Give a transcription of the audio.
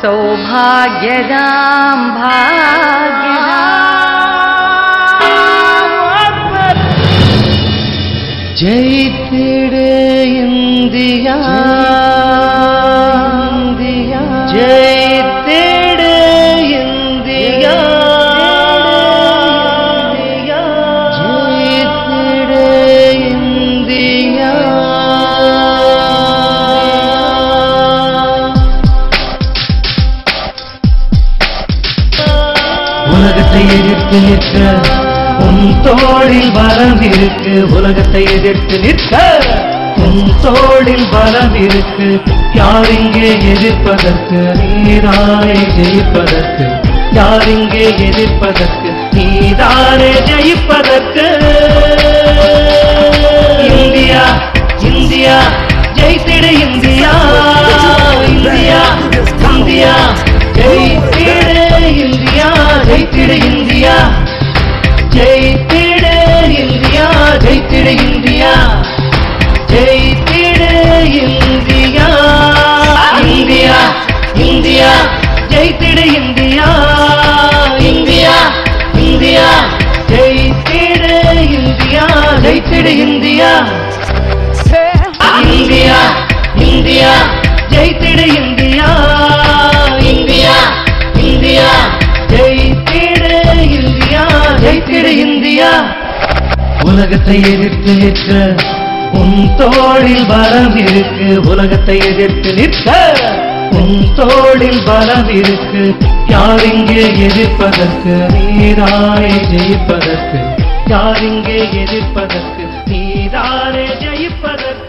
सौभाग्यदां भाग्यदाम् ஜெயித்திடு India India ஜெயித்திடு இந்தியா ஜெயித்திடு இந்தியா உலகத்தை எதிர்த்து நிற்க உன் தோளில் பலம் இருக்கு உலகத்தை எதிர்த்து நிற்க உன் தோளில் பலம் இருக்கு யார் இங்கே எதிர்ப்பதற்கு நீதானே ஜெயிப்பதற்கு யார் இங்கே எதிர்ப்பதற்கு நீதானே ஜெயிப்பதற்கு இந்தியா இந்தியா ஜெயித்திடு இந்தியா இந்தியா இந்தியா ஜெயித்திடு இந்தியா ஜெயித்திடு இந்தியா ஜெயித்திடு இந்தியா ஜெயித்திடு இந்தியா ஜெயித்திடு இந்தியா இந்தியா இந்தியா ஜெயித்திடு இந்தியா இந்தியா இந்தியா ஜெயித்திடு இந்தியா ஜெயித்திடு இந்தியா இந்தியா இந்தியா ஜெயித்திடு இந்தியா இந்தியா இந்தியா ஜெயித்திடு இந்தியா ஜெயித்திடு இந்தியா உலகத்தை எதிர்த்து நிற்க உன் தோளில் பலம் இருக்கு உலகத்தை எதிர்த்து நிற்க உன் தோளில் பலம் இருக்கு யார் இங்கே எதிர்ப்பதற்கு நீதானே ஜெயிப்பதற்கு யார் இங்கே எதிர்ப்பதற்கு நீதானே ஜெயிப்பதற்கு